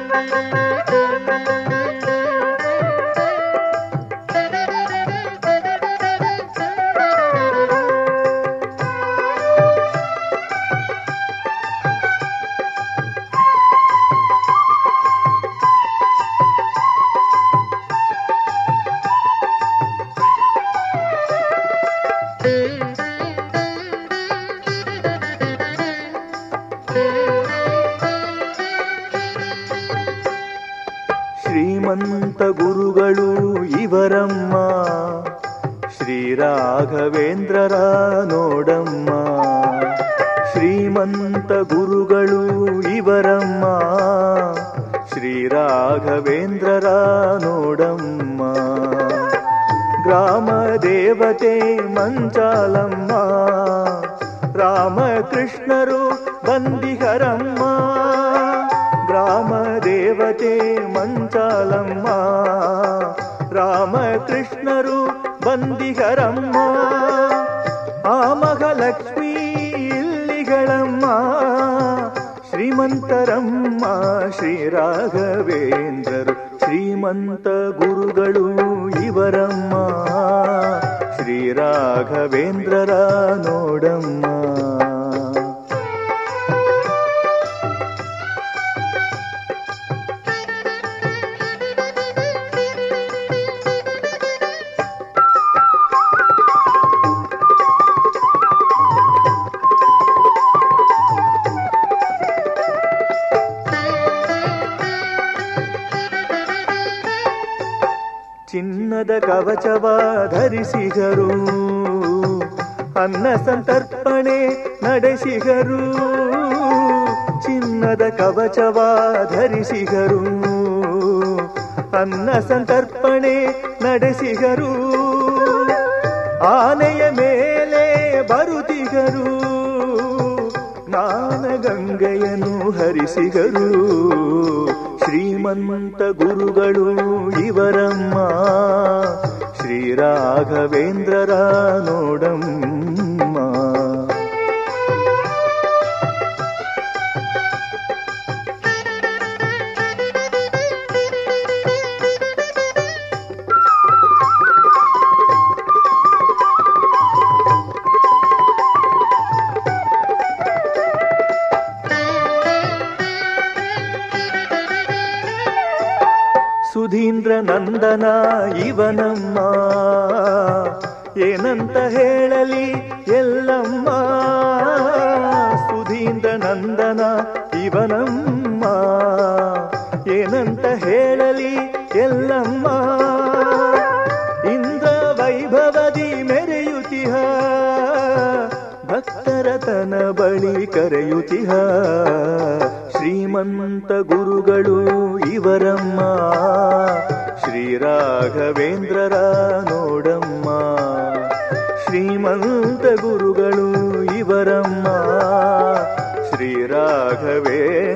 ಶ್ರೀಮಂತ ಗುರುಗಳು ಇವರಮ್ಮ ಶ್ರೀರಾಘವೇಂದ್ರರ ನೋಡಮ್ಮ ಶ್ರೀಮಂತ ಗುರುಗಳು ಇವರಮ್ಮ ಶ್ರೀರಾಘವೇಂದ್ರರ ನೋಡಮ್ಮ ಗ್ರಾಮ ದೇವತೆ ಮಂಚಾಲಮ್ಮ ರಾಮಕೃಷ್ಣರು ಬಂದಿಗರಮ್ಮ ಗ್ರಾಮ ದೇವತೆ ಮಂಚಾಲಮ್ಮ ರಾಮಕೃಷ್ಣರು ಬಂದಿಗರಮ್ಮ ಆ ಮಗಲಕ್ಷ್ಮೀ ಇಲ್ಲಿಗಳಮ್ಮ ಶ್ರೀಮಂತರಮ್ಮ ಶ್ರೀರಾಘವೇಂದ್ರರು ಶ್ರೀಮಂತ ಗುರುಗಳು ಇವರಮ್ಮ ಶ್ರೀರಾಘವೇಂದ್ರರ ನೋಡಮ್ಮ ಚಿನ್ನದ ಕವಚವ ಧರಿಸಿಗರು ಅನ್ನ ಸಂತರ್ಪಣೆ ನಡೆಸಿಗರು ಚಿನ್ನದ ಕವಚವ ಧರಿಸಿಗರು ಅನ್ನ ಸಂತರ್ಪಣೆ ನಡೆಸಿಗರು ಆನೆಯ ಮೇಲೆ ಬರುತಿಗರು ಜ್ಞಾನಗಂಗೆಯನ್ನು ಹರಿಸಿಗರು ಶ್ರೀಮಂತ ಗುರುಗಳು ಇವರಮ್ಮ ಶ್ರೀರಾಘವೇಂದ್ರರ ನೋಡಮ್ಮ ಸುಧೀಂದ್ರ ನಂದನ ಇವನಮ್ಮ ಏನಂತ ಹೇಳಲಿ ಎಲ್ಲಮ್ಮ ಸುಧೀಂದ್ರ ನಂದನ ಇವನಮ್ಮ ಏನಂತ ಹೇಳಲಿ ಎಲ್ಲಮ್ಮ ಇಂದ್ರ ವೈಭವದಿ ಮೆರೆಯುತಿಹ ಭಕ್ತರ ತನ ಬಳಿ ಕರೆಯುತಿಹ ಶ್ರೀಮಂತ ಗುರುಗಳು ಇವರಮ್ಮ ಶ್ರೀರಾಘವೇಂದ್ರರ ನೋಡಮ್ಮ ಶ್ರೀಮಂತ ಗುರುಗಳು ಇವರಮ್ಮ ಶ್ರೀರಾಘವೇಂದ್ರರ